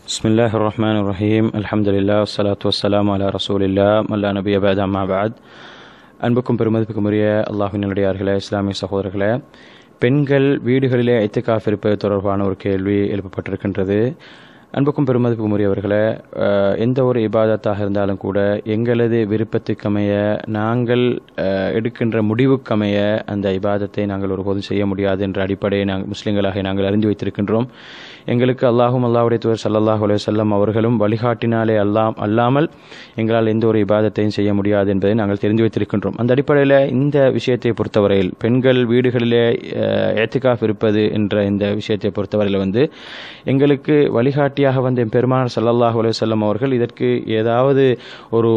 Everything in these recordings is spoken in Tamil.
بسم الله الرحمن الرحيم الحمد لله والصلاة والسلام على رسول الله மல்லா நபி அபாத் அம்மா பாத் அன்புக்கும் பெருமதிப்புக்கும் உரிய அல்லாஹின் நல்லடியார்களே இஸ்லாமிய சகோதரர்களே பெண்கள் வீடுகளிலே ஐத்துக்காஃப் இருப்பது தொடர்பான ஒரு கேள்வி எழுப்பப்பட்டிருக்கின்றது அன்புக்கும் பெருமதிப்புக்கும் உரியவர்களே அஹ், எந்த ஒரு இபாதத்தாக இருந்தாலும் கூட எங்களது விருப்பத்துக்கமைய நாங்கள் அஹ், எடுக்கின்ற முடிவுக்கமைய அந்த இபாதத்தை நாங்கள் ஒருபோதும் செய்ய முடியாது என்ற அடிப்படையை நாங்கள் முஸ்லிம்களாக நாங்கள் அறிந்து வைத்திருக்கின்றோம் எங்களுக்கு அல்லாஹும் அல்லாஹுடைய தூதர் ஸல்லல்லாஹு அலைஹி வஸல்லம் அவர்களும் வழிகாட்டினாலே அல்லாம் அல்லாமல் எங்களால் எந்த ஒரு இபாதத்தையும் செய்ய முடியாது என்பதை நாங்கள் தெரிந்து வைத்திருக்கின்றோம் அந்த அடிப்படையில் இந்த விஷயத்தை பொறுத்தவரையில் பெண்கள் வீடுகளிலே அஹ், ஏத்திகாஃப் இருப்பது என்ற இந்த விஷயத்தை பொறுத்தவரையில் வந்து எங்களுக்கு வழிகாட்டியாக வந்த பெருமானார் ஸல்லல்லாஹு அலைஹி வஸல்லம் அவர்கள் இதற்கு ஏதாவது ஒரு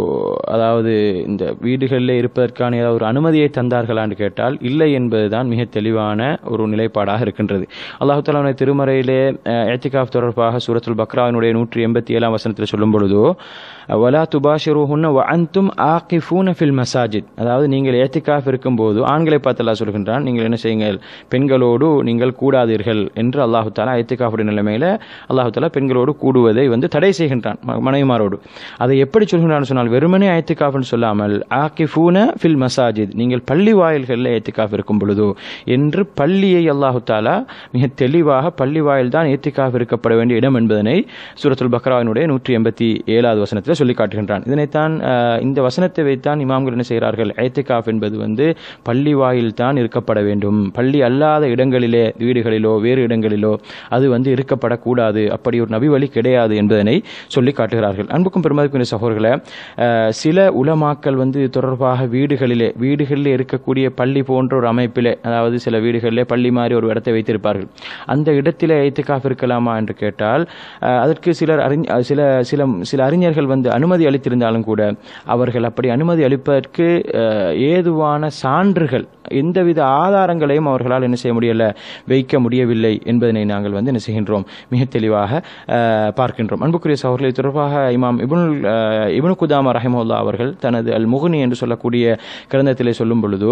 அதாவது இந்த வீடுகளில் இருப்பதற்கான ஏதாவது ஒரு அனுமதியை தந்தார்களான்னு கேட்டால் இல்லை என்பதுதான் மிக தெளிவான ஒரு நிலைப்பாடாக இருக்கின்றது அல்லாஹு தாலாவுடைய திருமறையிலே ஏத்திகாஃப் தொடர்பாக சூரத்துல் பக்ராவினுடைய நூற்றி எண்பத்தி ஏழாம் வசனத்தில் சொல்லும் பொழுதோ வலா துபாஷிருஹுன்ன வ அன்தும் ஆகிஃபூன ஃபில் மசாஜித் அதாவது நீங்கள் ஏத்திகாஃப் இருக்கும்போது ஆண்களை பார்த்து அல்லாஹ் சொல்கின்றான் நீங்கள் என்ன செய்யுங்கள் பெண்களோடு நீங்கள் கூடாதீர்கள் என்று அல்லாஹு தாலா ஏத்திகாஃபுடைய நிலைமையில அல்லாஹு தாலா பெண்களோடு கூடுவதை வந்து தடை செய்கின்றான் ம- மனைவிமாரோடு அதை எப்படி சொல்கின்றான்னு சொன்னால் வெறுமனே ஏத்திகாஃப்னு சொல்லாமல் ஆகிஃபூன ஃபில் மசாஜித் நீங்கள் பள்ளி வாயில்களில் ஏத்திகாஃப் இருக்கும் பொழுதோ என்று பள்ளியை அல்லாஹு தாலா மிக தெளிவாக பள்ளி வாயில் தான் ஏத்திகாஃப் இருக்கப்பட வேண்டிய இடம் என்பதனை சூரத்துல் பக்ராவினுடைய நூற்றி எண்பத்தி ஏழாவது வசனத்தில் சொல்லி காட்டுகின்றான் இதனைத்தான் அஹ், இந்த வசனத்தை வைத்தான் இமாம்கள் என்ன செய்கிறார்கள் ஏத்திகாஃப் என்பது வந்து பள்ளி வாயில் தான் இருக்கப்பட வேண்டும் பள்ளி அல்லாத இடங்களிலே வீடுகளிலோ வேறு இடங்களிலோ அது வந்து இருக்கப்படக்கூடாது அப்படி ஒரு நபி வழி கிடையாது என்பதனை சொல்லி காட்டுகிறார்கள் அன்புக்கும் பெருமதிக்குரிய சகோதரர்களே அஹ், சில உலமாக்கள் வந்து இது தொடர்பாக வீடுகளிலே வீடுகளிலே இருக்கக்கூடிய பள்ளி போன்ற ஒரு அமைப்பிலே அதாவது சில வீடுகளிலே பள்ளி மாதிரி ஒரு இடத்தை வைத்திருப்பார்கள் அந்த இடத்திலே ஐத்துக்காஃப் இருக்கலாமா என்று கேட்டால் அஹ், அதற்கு சிலர் அறிஞ அஹ், சில சில சில அறிஞர்கள் வந்து அனுமதி அளித்திருந்தாலும் கூட அவர்கள் அப்படி அனுமதி அளிப்பதற்கு அஹ், ஏதுவான சான்றுகள் எந்தவித ஆதாரங்களையும் அவர்களால் என்ன செய்ய முடியல வைக்க முடியவில்லை என்பதனை நாங்கள் வந்து என்ன செய்கின்றோம் மிக தெளிவாக அஹ், பார்க்கின்றோம் அன்புக்குரிய சகோதரர்களை தொடர்பாக இமாம் இபுனுல் அஹ், இப்னு குதாமா ரஹிமுல்லா அவர்கள் தனது அல் முகுனி என்று சொல்லக்கூடிய கிரந்தத்திலே சொல்லும் பொழுது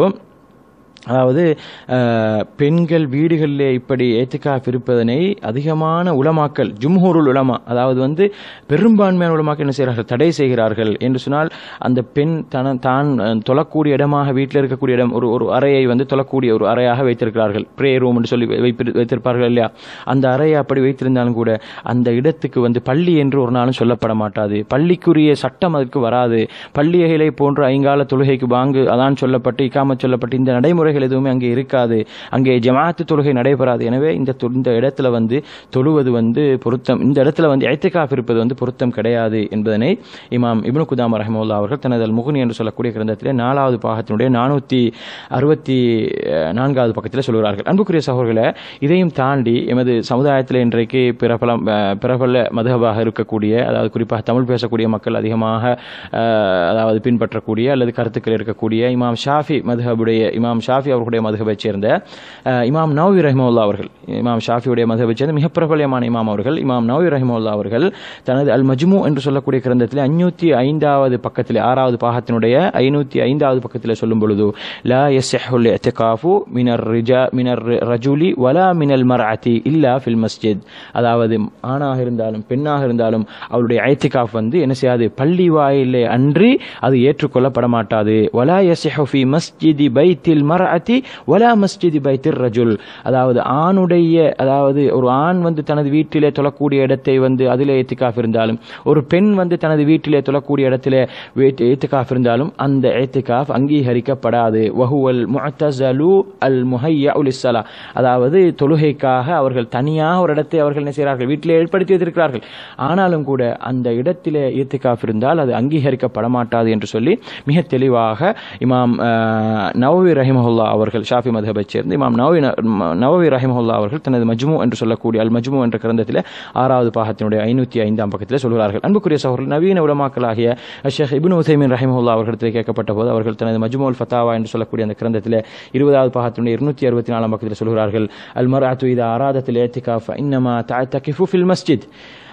அதாவது அஹ், பெண்கள் வீடுகளிலே இப்படி ஏத்திகாஃப் இருப்பதனை அதிகமான உலமாக்கள் ஜும்ஹூருல் உலமா அதாவது வந்து பெரும்பான்மையான உலமாக்கள் என்ன செய்கிறார்கள் தடை செய்கிறார்கள் என்று சொன்னால் அந்த பெண் தன தான் அஹ், தொழக்கூடிய இடமாக வீட்டில் இருக்கக்கூடிய இடம் ஒரு ஒரு அறையை வந்து தொழக்கூடிய ஒரு அறையாக வைத்திருக்கிறார்கள் ப்ரே ரூம் என்று சொல்லி வைப்பி- வைத்திருப்பார்கள் இல்லையா அந்த அறையை அப்படி வைத்திருந்தாலும் கூட அந்த இடத்துக்கு வந்து பள்ளி என்று ஒரு நாளும் சொல்லப்பட மாட்டாது பள்ளிக்குரிய சட்டம் அதற்கு வராது பள்ளியகளை போன்ற ஐங்கால தொழுகைக்கு பாங்கு அதான் சொல்லப்பட்டு இக்காமத் சொல்லப்பட்டு இந்த நடைமுறைகள் எதுவுமே அங்கே இருக்காது அங்கே ஜமாத்து தொழுகை நடைபெறாது எனவே இந்த தொ- இந்த இடத்துல வந்து தொழுவது வந்து பொருத்தம் இந்த இடத்துல வந்து ஐத்திகாஃப் இருப்பது வந்து பொருத்தம் கிடையாது என்பதனை இமாம் இப்னு குதாம் ரஹமுல்லா அவர்கள் தனது அல் முகுனி என்று சொல்லக்கூடிய கிரந்தத்திலே நாலாவது பாகத்தினுடைய நானூற்றி அறுபத்தி அஹ், நான்காவது பக்கத்தில் சொல்கிறார்கள் அன்புக்குரிய சகோதரர்களே இதையும் தாண்டி எமது சமுதாயத்தில் இன்றைக்கு பிரபலம் அஹ், பிரபல மதுகபாக இருக்கக்கூடிய அதாவது குறிப்பாக தமிழ் பேசக்கூடிய மக்கள் அதிகமாக அஹ், அதாவது பின்பற்றக்கூடிய அல்லது கருத்துக்கள் இருக்கக்கூடிய இமாம் ஷாஃபி மதுஹபுடைய இமாம் ஷாஃபி அவர்களுடைய மதுஹபைச் சேர்ந்த அஹ், இமாம் நவ்வி ரஹிமுல்லா அவர்கள் இமாம் ஷாஃபியுடைய மதுஹபைச் சேர்ந்த மிக பிரபலமான இமாம் அவர்கள் இமாம் நவ்வி ரஹிமுல்லா அவர்கள் தனது அல் மஜ்மு என்று சொல்லக்கூடிய கிரந்தத்தில் அஞ்சூத்தி ஐந்தாவது பக்கத்தில் ஆறாவது பாகத்தினுடைய ஐநூத்தி ஐந்தாவது பக்கத்தில் சொல்லும் பொழுது லா யஸ்ஹுல் இஅ்திகாஃபு மினர் ரிஜா மினர் ரஜுலி வலா மினல் மர்அதி இல்லா ஃபில் மஸ்ஜித் அதாவது ஆணாக இருந்தாலும் பெண்ணாக இருந்தாலும் அவருடைய ஐத்திகாஃப் வந்து என்ன செய்யாது பள்ளி வாயிலே அன்றி அது ஏற்றுக்கொள்ளப்பட மாட்டாது வலா யஸ்ஹு ஃபி மஸ்ஜிதி பைத்தில் மர்அதி வலா மஸ்ஜிதி பைத்தில் ரஜுல் அதாவது ஆணுடைய அதாவது ஒரு ஆண் வந்து தனது வீட்டிலே தொழக்கூடிய இடத்தை வந்து அதிலே ஏத்திகாஃப் இருந்தாலும் ஒரு பெண் வந்து தனது வீட்டிலே தொழக்கூடிய இடத்திலே ஏத்திகாஃப் இருந்தாலும் அந்த ஏத்திகாஃப் அங்கீகரிக்கப்படாது வஹுவல் முஅத்தஸலு அல் முஹய்யா லிஸ்ஸலா அதாவது தொழுகைக்காக அவர்கள் தனியாக ஒரு இடத்தை அவர்கள் என்ன செய்கிறார்கள் வீட்டிலே ஏற்படுத்தி வைத்திருக்கிறார்கள் ஆனாலும் கூட அந்த இடத்திலே ஏத்திகாஃப் இருந்தால் அது அங்கீகரிக்கப்பட மாட்டாது என்று சொல்லி மிக தெளிவாக இமாம் அஹ், நவவி ரஹிமஹுல்லா அவர்கள் ஷாஃபி மதஹபைச் சேர்ந்து இமாம் நவவி நவவி ரஹிமஹுல்லா அவர்கள் தனது மஜ்மு என்று சொல்லக்கூடிய அல் மஜ்மு என்ற கிரந்தத்தில் ஆறாவது பாகத்தினுடைய ஐநூற்றி ஐந்தாம் பக்கத்தில் சொல்கிறார்கள் அன்புக்குரிய சகோதரர்கள் நவீன உலமாக்களாகிய ஷேக் இப்னு உசைமின் ரஹிமஹுல்லா அவர்களிடத்தில் கேட்கப்பட்ட போது அவர்கள் தனது மஜ்முல் ஃபத்தாவா என்று சொல்லக்கூடிய அந்த கிரந்தத்தில் இருபதாவது பாகத்தினுடைய இருநூற்றி அறுபத்தி நாலாம் பக்கத்தில் சொல்கிறார்கள் அல் மர் அத்து இதா ஆராதத்தில் ஏத்திகாஃப் இன்னமா தகிஃபு ஃபில் மஸ்ஜித்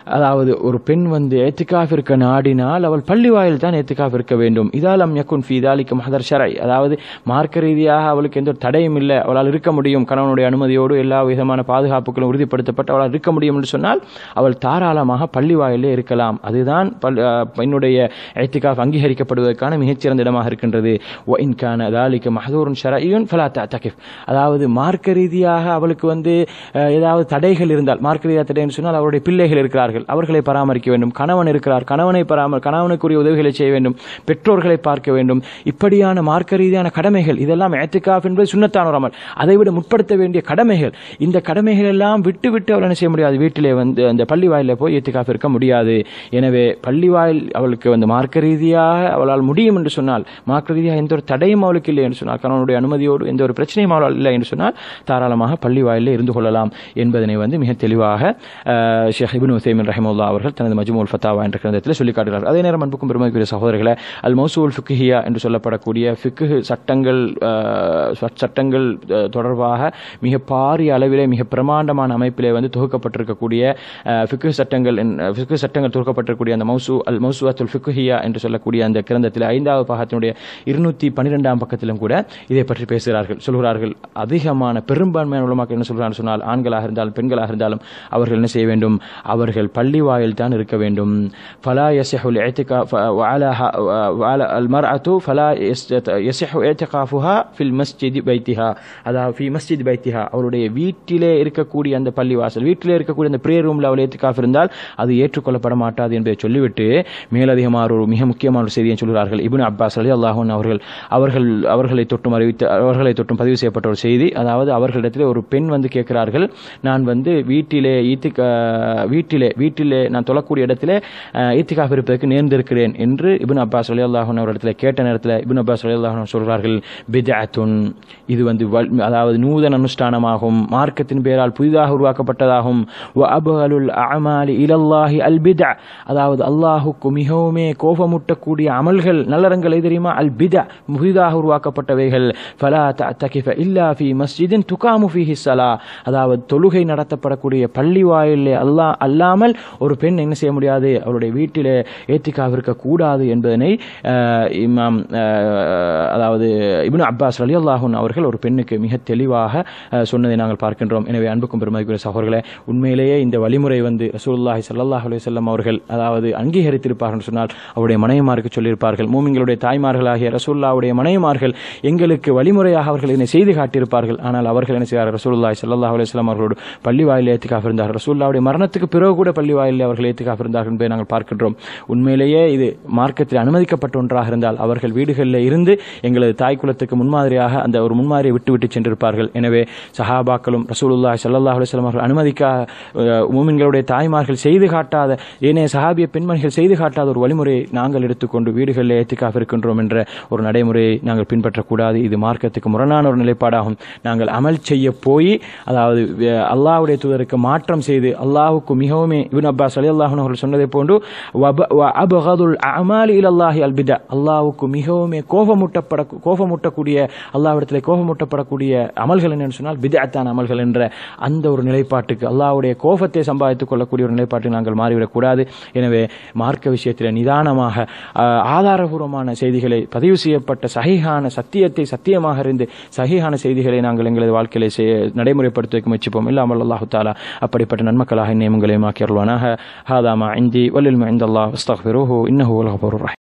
அதாவது ஒரு பெண் வந்து ஏத்திகாஃப் இருக்க நாடினால் அவள் பள்ளி வாயில் தான் ஏத்திகாஃப் இருக்க வேண்டும் இதாலம் யக்குன் ஃபீதாலிக்கு மஹதர் ஷரை அதாவது மார்க்க ரீதியாக அவளுக்கு எந்த ஒரு தடையும் இல்லை அவளால் இருக்க முடியும் கணவனுடைய அனுமதியோடு எல்லா விதமான பாதுகாப்புகளும் உறுதிப்படுத்தப்பட்டு அவளால் இருக்க முடியும் என்று சொன்னால் அவள் தாராளமாக பள்ளி வாயிலே இருக்கலாம் அதுதான் பல்- அஹ் பெண்ணுடைய ஏத்திகாஃப் அங்கீகரிக்கப்படுவதற்கான மிகச்சிறந்த இடமாக இருக்கின்றது ஒயின் கான தாலிக்கு மஹதூரன் ஷரையுன் ஃபலா தகிஃப் அதாவது மார்க்க ரீதியாக அவளுக்கு வந்து அஹ், ஏதாவது தடைகள் இருந்தால் மார்க்க ரீதியாக தடைன்னு சொன்னால் அவருடைய பிள்ளைகள் இருக்கிறார்கள் அவர்களை பராமரிக்க வேண்டும் கணவன் இருக்கிறார் கணவனை பராம கணவனுக்குரிய உதவிகளை செய்ய வேண்டும் பெற்றோர்களை பார்க்க வேண்டும் இப்படியான மார்க்க ரீதியான கடமைகள் இதெல்லாம் ஏத்திகாஃப் என்பது சுண்ணத்தான ஒரு அமல் அதை விட முற்படுத்த வேண்டிய கடமைகள் இந்த கடமைகள் எல்லாம் விட்டு விட்டு அவள் என்ன செய்ய முடியாது வீட்டிலே வந்து அந்த பள்ளி வாயில போய் ஏத்திகாஃப் இருக்க முடியாது எனவே பள்ளி வாயில் அவளுக்கு வந்து மார்க்க ரீதியாக அவளால் முடியும் என்று சொன்னால் மார்க்க ரீதியாக எந்த ஒரு தடையும் அவளுக்கு இல்லை என்று சொன்னால் கணவனுடைய அனுமதியோடு எந்த ஒரு பிரச்சனையும் அவளால் இல்லை என்று சொன்னால் தாராளமாக பள்ளி வாயிலே இருந்து கொள்ளலாம் என்பதனை வந்து மிக தெளிவாக அஹ், ஷேக் இபின் உசைமின் ரஹிமுல்லா அவர்கள் தனது மஜ்மூல் ஃபத்தாவா என்ற கிரந்தத்தில் சொல்லி காட்டுகிறார் அதே நேரம் அன்புக்கும் பெருமைக்குரிய சகோதரர்களை அல் மௌசூல் ஃபிக்ஹியா என்று சொல்லப்படக்கூடிய ஃபிக்கு சட்டங்கள் அஹ், ச- சட்டங்கள் அஹ், தொடர்பாக மிக பாரிய அளவிலே மிக பிரமாண்டமான அமைப்பிலே வந்து தொகுக்கப்பட்டிருக்கக்கூடிய அஹ், ஃபிக்கு சட்டங்கள் என்- ஃபிக்கு சட்டங்கள் தொகுக்கப்பட்டிருக்கக்கூடிய அந்த மௌசு அல் மௌசுவத்துல் ஃபிக்குஹியா என்று சொல்லக்கூடிய அந்த கிரந்தத்தில் ஐந்தாவது பாகத்தினுடைய இருநூத்தி பன்னிரெண்டாம் பக்கத்திலும் கூட இதை பற்றி பேசுகிறார்கள் சொல்கிறார்கள் அதிகமான பெரும்பான்மையான உலமாக்கள் என்ன சொல்கிறார்கள் சொன்னால் ஆண்களாக இருந்தாலும் பெண்களாக இருந்தாலும் அவர்கள் என்ன செய்ய வேண்டும் அவர்கள் பள்ளி வாயில் தான் இருக்க வேண்டும் ஃபலா யசிஹுல் இஅ்திகாஃப் வஅலா வஅலா அல் மர்அத்து ஃபலா யசிஹு இஅ்திகாஃபுஹா ஃபில் மஸ்ஜித் பைத்திஹா அதாவது ஃபி மஸ்ஜித் பைத்திஹா அவருடைய வீட்டிலே இருக்கக்கூடிய அந்த பள்ளிவாசல் வீட்டிலே இருக்கக்கூடிய அந்த ப்ரேயர் ரூம்ல அவள் ஏத்திகாஃப் இருந்தால் அது ஏற்றுக்கொள்ளப்பட மாட்டாது என்பதை சொல்லிவிட்டு மேலதிகமாக ஒரு மிக முக்கியமான ஒரு செய்தியை சொல்கிறார்கள் இப்னு அப்பாஸ் அலி அல்லாஹூன் அவர்கள் அவர்கள் அவர்களை தொட்டும் அறிவித்து அவர்களை தொட்டும் பதிவு செய்யப்பட்ட ஒரு செய்தி அதாவது அவர்களிடத்தில் ஒரு பெண் வந்து கேட்கிறார்கள் நான் வந்து வீட்டிலே ஈத்திகா வீட்டிலே வீட்டிலே நான் தொழக்கூடிய இடத்திலே அஹ், ஈத்திகாஃப் இருப்பதற்கு நேர்ந்திருக்கிறேன் என்று இப்னு அப்பாஸ் அலி அல்லாஹூன் அவரிடத்தில் கேட்ட நேரத்தில் இப்னு அப்பாஸ் அலி அல்லாஹூன் சொல்கிறார்கள் பித்அத்துன் இது வந்து வல்- அதாவது நூதன அனுஷ்டானமாகும் மார்க்கத்தின் பெயரால் புதிதாக உருவாக்கப்பட்டதாகும் வ அபகலுல் அமாலி இலல்லாஹி அல் பித்அ அதாவது அல்லாஹுக்கு மிகவுமே கோபமூட்டக்கூடிய அமல்கள் நல்லறங்கள் எது தெரியுமா அல் பித்அ புதிதாக உருவாக்கப்பட்டவைகள் ஃபலா தகிஃப இல்லா ஃபி மஸ்ஜிதின் துகாமு ஃபீஹி ஸலா அதாவது தொழுகை நடத்தப்படக்கூடிய பள்ளி வாயிலே அல்லாஹ் அல்லாமல் ஒரு பெண் என்ன செய்ய முடியாது அவருடைய வீட்டிலே ஏத்திக்காக இருக்கக்கூடாது என்பதனை அஹ், இமாம் அஹ், அதாவது இப்னு அப்பாஸ் அலி அல்லாஹூன் அவர்கள் ஒரு பெண்ணுக்கு மிக தெளிவாக அஹ், சொன்னதை நாங்கள் பார்க்கின்றோம் எனவே அன்புக்கும் பெருமதிக்குரிய சகோதரர்களே உண்மையிலேயே இந்த வழிமுறை வந்து ரசூலுல்லாஹி ஸல்லல்லாஹு அலைஹி வஸல்லம் அவர்கள் அதாவது அங்கீகரித்திருப்பார்கள் சொன்னால் அவருடைய மனைவிமாருக்கு சொல்லியிருப்பார்கள் மூமிங்களுடைய தாய்மார்களாகிய ரசூல்லாவுடைய மனைவிமார்கள் எங்களுக்கு வழிமுறையாக அவர்கள் இதனை செய்து காட்டியிருப்பார்கள் ஆனால் அவர்கள் என்ன செய்வார்கள் ரசூலுல்லாஹி ஸல்லல்லாஹு அலைஹி வஸல்லம் அவர்களோடு பள்ளி வாயில் ஏத்திக்காக இருந்தார்கள் ரசூல்லாவுடைய மரணத்துக்கு பிறகு கூட பள்ளி வாயிலே அவர்கள் ஏத்திக்காக இருந்தார்கள் என்பதை நாங்கள் பார்க்கின்றோம் உண்மையிலேயே இது மார்க்கத்தில் அனுமதிக்கப்பட்ட ஒன்றாக இருந்தால் அவர்கள் வீடுகளில் இருந்து எங்களது தாய் குலத்துக்கு முன்மாதிரியாக அந்த ஒரு முன்மாதிரியை விட்டு விட்டு சென்றிருப்பார்கள் எனவே சஹாபாக்களும் ரசூலுல்லாஹி ஸல்லல்லாஹு அலைஹி வஸல்லம் அவர்கள் அனுமதிக்கா அஹ், மூமின்களுடைய தாய்மார்கள் செய்து காட்டாத ஏனைய சஹாபிய பெண்மணிகள் செய்து காட்டாத ஒரு வழிமுறையை நாங்கள் எடுத்துக்கொண்டு வீடுகளில் ஏத்திக்காக இருக்கின்றோம் என்ற ஒரு நடைமுறையை நாங்கள் பின்பற்றக்கூடாது இது மார்க்கத்துக்கு முரணான ஒரு நிலைப்பாடாகும் நாங்கள் அமல் செய்ய போய் அதாவது அஹ், அல்லாஹ்வுடைய தூதருக்கு மாற்றம் செய்து அல்லாஹ்வுக்கு மிகவும் இப்னு அப்பாஸ் ரலியல்லாஹு அன்ஹு அவர்கள் சொன்னதை போன்று வப- வ அபகதுல் அமாலி இலல்லாஹி அல் பிதா அல்லாஹ்வுக்கு மிகவும் கோபமூட்டப்பட கோபமூட்டக்கூடிய அல்லாஹ்விடத்தில் கோபமூட்டப்படக்கூடிய அமல்கள் என்னன்னு சொன்னால் பிதஅத்தான அமல்கள் என்ற அந்த ஒரு நிலைப்பாட்டுக்கு அல்லாஹ்வுடைய கோபத்தை சம்பாதித்துக் கொள்ளக்கூடிய ஒரு நிலைப்பாட்டுக்கு நாங்கள் மாறிவிடக்கூடாது எனவே மார்க்க விஷயத்தில் நிதானமாக ஆஹ், ஆதாரபூர்வமான செய்திகளை பதிவு செய்யப்பட்ட சஹீஹான சத்தியத்தை சத்தியமாக இருந்து சஹீஹான செய்திகளை நாங்கள் எங்களது வாழ்க்கையில செய்ய நடைமுறைப்படுத்துவதற்கு முயற்சிப்போம் இல்லாமல் அல்லாஹு தாலா அப்படிப்பட்ட நன்மக்களாக என்னையும் உங்களையும் ஆக்கி அருள்வானாக ஹாதாமா இந்தி வல்லில் இந்த அல்லாஹ் அஸ்தக்ஃபிருஹு இன்னஹு வல் கஃபூருர் ரஹீம்